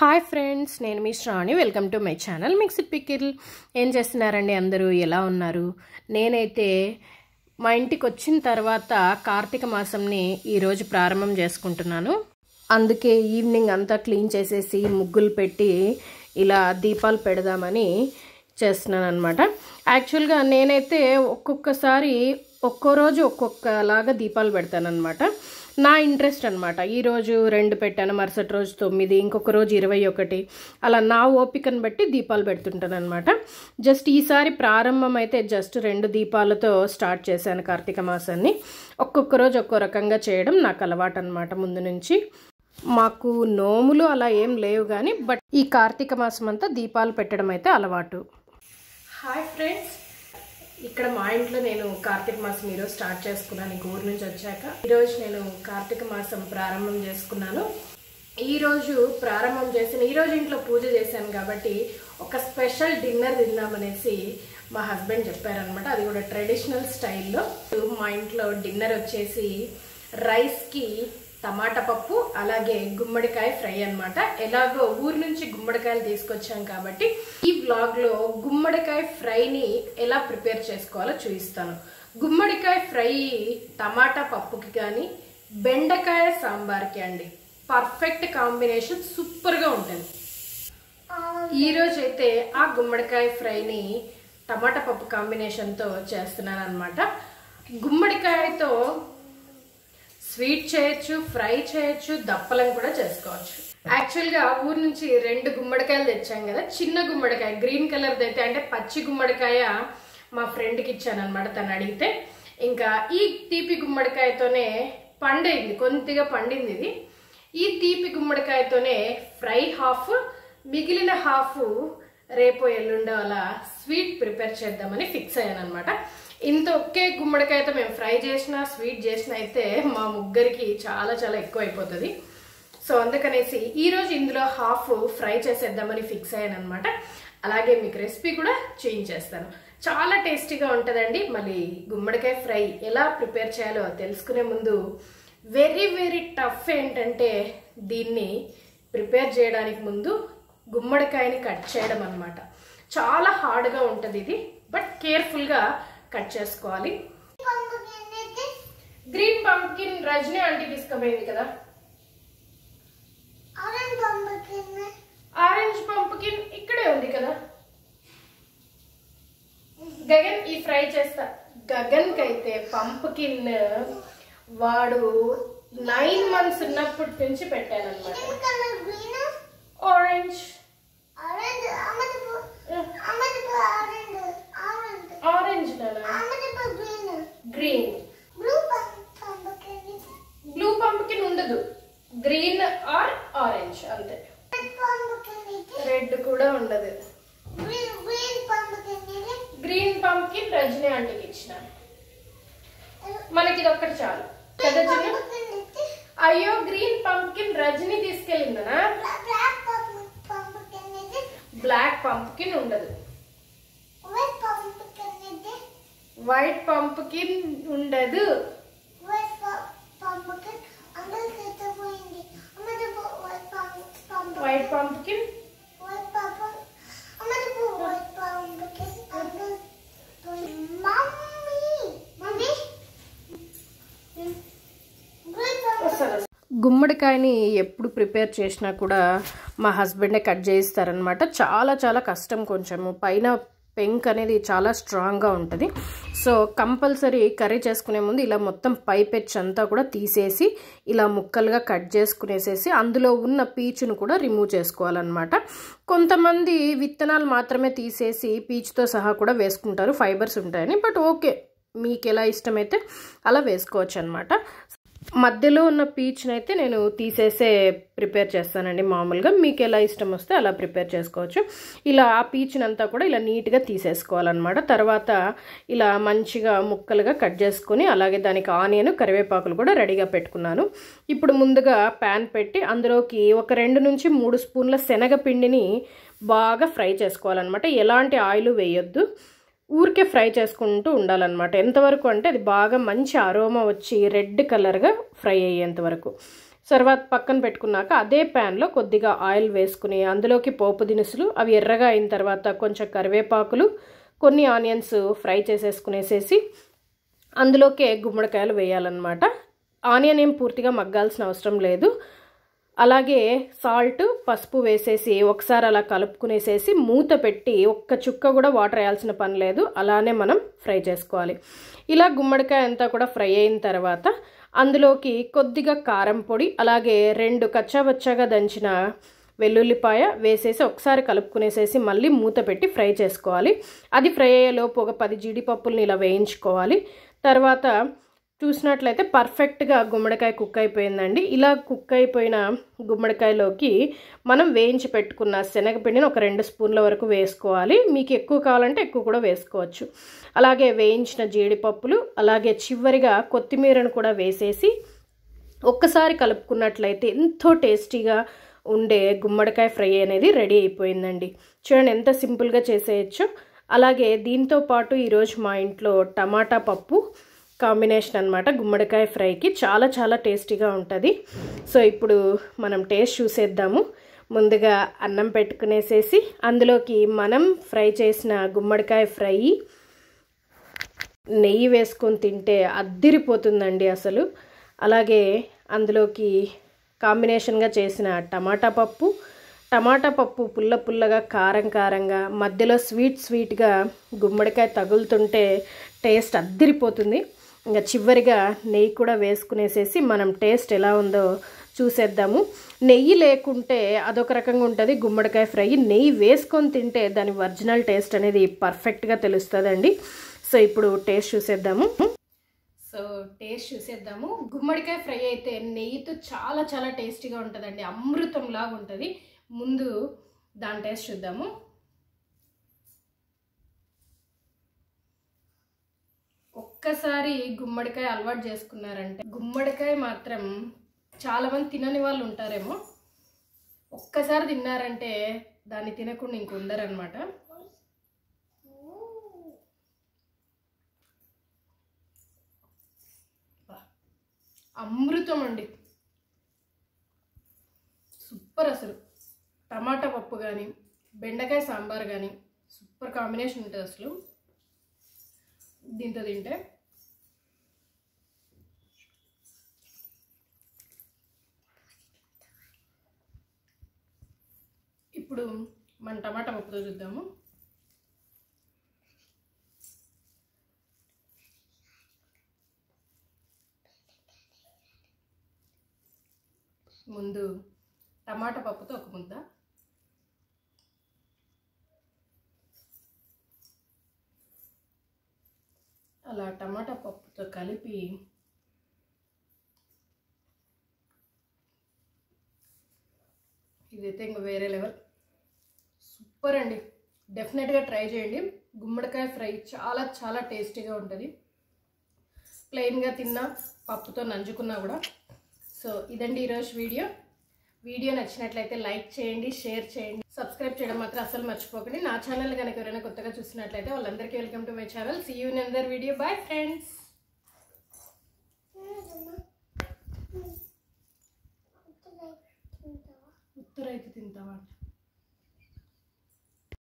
hi friends నేను మీ Sravani welcome to my channel mixed pickle ఏం చేస్తున్నారండి అందరూ ఎలా ఉన్నారు నేనైతే మా ఇంటికి వచ్చిన తర్వాత కార్తీక మాసంని ఈరోజు ప్రారంభం చేసుకుంటున్నాను అందుకే ఈవినింగ్ అంతా క్లీన్ చేసేసి ముగ్గులు పెట్టి ఇలా దీపాలు పెడదామని చేస్తున్నాను అనమాట యాక్చువల్గా నేనైతే ఒక్కొక్కసారి ఒక్కో రోజు ఒక్కొక్కలాగా దీపాలు పెడతానమాట నా ఇంట్రెస్ట్ అనమాట ఈరోజు రెండు పెట్టాను మరుసటి రోజు తొమ్మిది ఇంకొక రోజు ఇరవై ఒకటి అలా నా ఓపికను బట్టి దీపాలు పెడుతుంటాను అనమాట జస్ట్ ఈసారి ప్రారంభం అయితే జస్ట్ రెండు దీపాలతో స్టార్ట్ చేశాను కార్తీక మాసాన్ని ఒక్కొక్క రోజు ఒక్కో రకంగా చేయడం నాకు అలవాటు అనమాట ముందు నుంచి మాకు నోములు అలా ఏం లేవు కానీ బట్ ఈ కార్తీక మాసం అంతా దీపాలు పెట్టడం అయితే అలవాటు హాయ్ ఫ్రెండ్స్ ఇక్కడ మా ఇంట్లో నేను కార్తీక మాసం ఈరోజు స్టార్ట్ చేసుకున్నాను ఇంక ఊరు నుంచి వచ్చాక ఈరోజు నేను కార్తీక మాసం ప్రారంభం చేసుకున్నాను ఈరోజు ప్రారంభం చేసిన ఈరోజు ఇంట్లో పూజ చేశాను కాబట్టి ఒక స్పెషల్ డిన్నర్ తిందామనేసి మా హస్బెండ్ చెప్పారనమాట అది కూడా ట్రెడిషనల్ స్టైల్లో మా ఇంట్లో డిన్నర్ వచ్చేసి రైస్కి టమాటా పప్పు అలాగే గుమ్మడికాయ ఫ్రై అనమాట ఎలాగో ఊరు నుంచి గుమ్మడికాయలు తీసుకొచ్చాం కాబట్టి ఈ వ్లాగ్లో గుమ్మడికాయ ఫ్రైని ఎలా ప్రిపేర్ చేసుకోవాలో చూపిస్తాను గుమ్మడికాయ ఫ్రై టమాటా పప్పుకి కానీ బెండకాయ సాంబార్కి అండి పర్ఫెక్ట్ కాంబినేషన్ సూపర్గా ఉంటుంది ఈరోజు అయితే ఆ గుమ్మడికాయ ఫ్రైని టమాటా పప్పు కాంబినేషన్తో చేస్తున్నాను అనమాట గుమ్మడికాయతో స్వీట్ చేయొచ్చు ఫ్రై చేయొచ్చు దప్పలం కూడా చేసుకోవచ్చు యాక్చువల్గా ఊరు నుంచి రెండు గుమ్మడికాయలు తెచ్చాం కదా చిన్న గుమ్మడికాయ గ్రీన్ కలర్ అయితే అంటే పచ్చి గుమ్మడికాయ మా ఫ్రెండ్కి ఇచ్చాను అనమాట తను అడిగితే ఇంకా ఈ తీపి గుమ్మడికాయతోనే పండైంది కొద్దిగా పండింది ఇది ఈ తీపి గుమ్మడికాయతోనే ఫ్రై హాఫ్ మిగిలిన హాఫ్ రేపు ఎల్లుండో అలా స్వీట్ ప్రిపేర్ చేద్దామని ఫిక్స్ అయ్యాను అనమాట ఇంత ఒకే గుమ్మడికాయతో మేము ఫ్రై చేసిన స్వీట్ చేసిన అయితే మా ముగ్గురికి చాలా చాలా ఎక్కువ అయిపోతుంది సో అందుకనేసి ఈరోజు ఇందులో హాఫ్ ఫ్రై చేసేద్దామని ఫిక్స్ అయ్యాను అనమాట అలాగే మీకు రెసిపీ కూడా చేంజ్ చేస్తాను చాలా టేస్టీగా ఉంటుందండి మళ్ళీ గుమ్మడికాయ ఫ్రై ఎలా ప్రిపేర్ చేయాలో తెలుసుకునే ముందు వెరీ వెరీ టఫ్ ఏంటంటే దీన్ని ప్రిపేర్ చేయడానికి ముందు గుమ్మడికాయని కట్ చేయడం అనమాట చాలా హార్డ్గా ఉంటుంది ఇది బట్ కేర్ఫుల్గా కట్ చేసుకోవాలి గ్రీన్ పంకిన్ రజనీ ఆంటీ తీసుకుపోయింది కదా ఆరెంజ్ పంపుకిన్ ఇక్కడే ఉంది కదా గగన్ ఈ ఫ్రై చేస్తా గగన్ కైతే పంపుకిన్ వాడు నైన్ మంత్స్ ఉన్నప్పటి నుంచి పెట్టాను అనమాట orange orange green blue pumpkin ఉండదు గ్రీన్ ఆర్ ఆరెంజ్ అంతే రెడ్ కూడా ఉండదు గ్రీన్ పంప్కిన్ రజనీ ఆంటీకి ఇచ్చిన మనకి ఇది ఒక్కటి చాలు పెద్ద చిన్న అయ్యో గ్రీన్ పంప్కిన్ రజనీ తీసుకెళ్ళిందనా బ్లాక్ పంప్కిన్ ఉండదు వైట్ పంప్కిన్ ఉండదు వైట్ పంప్కిన్ గుమ్మడికాయని ఎప్పుడు ప్రిపేర్ చేసినా కూడా మా హస్బెండే కట్ చేయిస్తారనమాట చాలా చాలా కష్టం కొంచెము పైన పెంక్ అనేది చాలా స్ట్రాంగ్గా ఉంటుంది సో కంపల్సరీ కర్రీ చేసుకునే ముందు ఇలా మొత్తం పైపెచ్ అంతా కూడా తీసేసి ఇలా ముక్కలుగా కట్ చేసుకునేసేసి అందులో ఉన్న పీచును కూడా రిమూవ్ చేసుకోవాలన్నమాట కొంతమంది విత్తనాలు మాత్రమే తీసేసి పీచుతో సహా కూడా వేసుకుంటారు ఫైబర్స్ ఉంటాయని బట్ ఓకే మీకు ఎలా ఇష్టమైతే అలా వేసుకోవచ్చు అనమాట మధ్యలో ఉన్న పీచ్ని అయితే నేను తీసేసే ప్రిపేర్ చేస్తానండి మామూలుగా మీకు ఎలా ఇష్టం వస్తే అలా ప్రిపేర్ చేసుకోవచ్చు ఇలా ఆ పీచ్ని అంతా కూడా ఇలా నీట్గా తీసేసుకోవాలన్నమాట తర్వాత ఇలా మంచిగా ముక్కలుగా కట్ చేసుకొని అలాగే దానికి ఆనియన్ కరివేపాకులు కూడా రెడీగా పెట్టుకున్నాను ఇప్పుడు ముందుగా ప్యాన్ పెట్టి అందులోకి ఒక రెండు నుంచి మూడు స్పూన్ల శనగపిండిని బాగా ఫ్రై చేసుకోవాలన్నమాట ఎలాంటి ఆయిల్ వేయొద్దు ఊరికే ఫ్రై చేసుకుంటూ ఉండాలన్నమాట ఎంతవరకు అంటే అది బాగా మంచి అరోమా వచ్చి రెడ్ కలర్గా ఫ్రై అయ్యేంత వరకు తర్వాత పక్కన పెట్టుకున్నాక అదే ప్యాన్లో కొద్దిగా ఆయిల్ వేసుకుని అందులోకి పోపు దినుసులు అవి ఎర్రగా అయిన తర్వాత కొంచెం కరివేపాకులు కొన్ని ఆనియన్స్ ఫ్రై చేసేసుకునేసేసి అందులోకే గుమ్మడికాయలు వేయాలన్నమాట ఆనియన్ ఏం పూర్తిగా మగ్గాల్సిన అవసరం లేదు అలాగే సాల్ట్ పసుపు వేసేసి ఒకసారి అలా కలుపుకునేసేసి మూత పెట్టి ఒక్క చుక్క కూడా వాటర్ వేయాల్సిన పని లేదు అలానే మనం ఫ్రై చేసుకోవాలి ఇలా గుమ్మడికాయ అంతా కూడా ఫ్రై అయిన తర్వాత అందులోకి కొద్దిగా కారం పొడి అలాగే రెండు కచ్చాబచ్చాగా దంచిన వెల్లుల్లిపాయ వేసేసి ఒకసారి కలుపుకునేసేసి మళ్ళీ మూత పెట్టి ఫ్రై చేసుకోవాలి అది ఫ్రై అయ్యేలోపు ఒక పది జీడిపప్పుల్ని ఇలా వేయించుకోవాలి తర్వాత చూసినట్లయితే పర్ఫెక్ట్గా గుమ్మడికాయ కుక్ అయిపోయిందండి ఇలా కుక్ అయిపోయిన గుమ్మడికాయలోకి మనం వేయించి పెట్టుకున్న శనగపిండిని ఒక రెండు స్పూన్ల వరకు వేసుకోవాలి మీకు ఎక్కువ కావాలంటే ఎక్కువ కూడా వేసుకోవచ్చు అలాగే వేయించిన జీడిపప్పులు అలాగే చివరిగా కొత్తిమీరను కూడా వేసేసి ఒక్కసారి కలుపుకున్నట్లయితే ఎంతో టేస్టీగా ఉండే గుమ్మడికాయ ఫ్రై అనేది రెడీ అయిపోయిందండి చూడండి ఎంత సింపుల్గా చేసేయచ్చు అలాగే దీంతో పాటు ఈరోజు మా ఇంట్లో టమాటా పప్పు కాంబినేషన్ అనమాట గుమ్మడికాయ ఫ్రైకి చాలా చాలా టేస్టీగా ఉంటుంది సో ఇప్పుడు మనం టేస్ట్ చూసేద్దాము ముందుగా అన్నం పెట్టుకునేసేసి అందులోకి మనం ఫ్రై చేసిన గుమ్మడికాయ ఫ్రై నెయ్యి వేసుకొని తింటే అద్దిరిపోతుందండి అసలు అలాగే అందులోకి కాంబినేషన్గా చేసిన టమాటా పప్పు టమాటా పప్పు పుల్ల పుల్లగా కారం కారంగా మధ్యలో స్వీట్ స్వీట్గా గుమ్మడికాయ తగులుతుంటే టేస్ట్ అద్దిరిపోతుంది ఇంకా చివరిగా నెయ్యి కూడా వేసుకునేసేసి మనం టేస్ట్ ఎలా ఉందో చూసేద్దాము నెయ్యి లేకుంటే అదొక రకంగా ఉంటుంది గుమ్మడికాయ ఫ్రై నెయ్యి వేసుకొని తింటే దాని ఒరిజినల్ టేస్ట్ అనేది పర్ఫెక్ట్గా తెలుస్తుందండి సో ఇప్పుడు టేస్ట్ చూసేద్దాము సో టేస్ట్ చూసేద్దాము గుమ్మడికాయ ఫ్రై అయితే నెయ్యితో చాలా చాలా టేస్టీగా ఉంటుందండి అమృతంలాగా ఉంటుంది ముందు దాని టేస్ట్ చూద్దాము ఒక్కసారి గుమ్మడికాయ అలవాటు చేసుకున్నారంటే గుమ్మడికాయ మాత్రం చాలామంది తినని వాళ్ళు ఉంటారేమో ఒక్కసారి తిన్నారంటే దాన్ని తినకుండా ఇంక ఉండరనమాట అమృతం అండి సూపర్ అసలు టమాటా పప్పు కానీ బెండకాయ సాంబార్ కానీ సూపర్ కాంబినేషన్ ఉంటుంది అసలు దీంతో తింటే ఇప్పుడు మన టమాటా పప్పుతో చూద్దాము ముందు టమాటా పప్పుతో ఒక ముద్ద అలా టమాటా పప్పుతో కలిపి ఇదైతే ఇంకా వేరే లెవెల్ సూపర్ అండి డెఫినెట్గా ట్రై చేయండి గుమ్మడికాయ ఫ్రై చాలా చాలా టేస్టీగా ఉంటుంది ప్లెయిన్గా తిన్నా పప్పుతో నంచుకున్నా కూడా సో ఇదండి ఈరోజు వీడియో వీడియో నచ్చినట్లయితే లైక్ చేయండి షేర్ చేయండి సబ్స్క్రైబ్ చేయడం మాత్రం అసలు మర్చిపోకండి నా ఛానల్ కనుక ఎవరైనా కొత్తగా చూసినట్లయితే వాళ్ళందరికీ welcome to my channel see you in another video bye friends ఉత్తరైతే తింటావా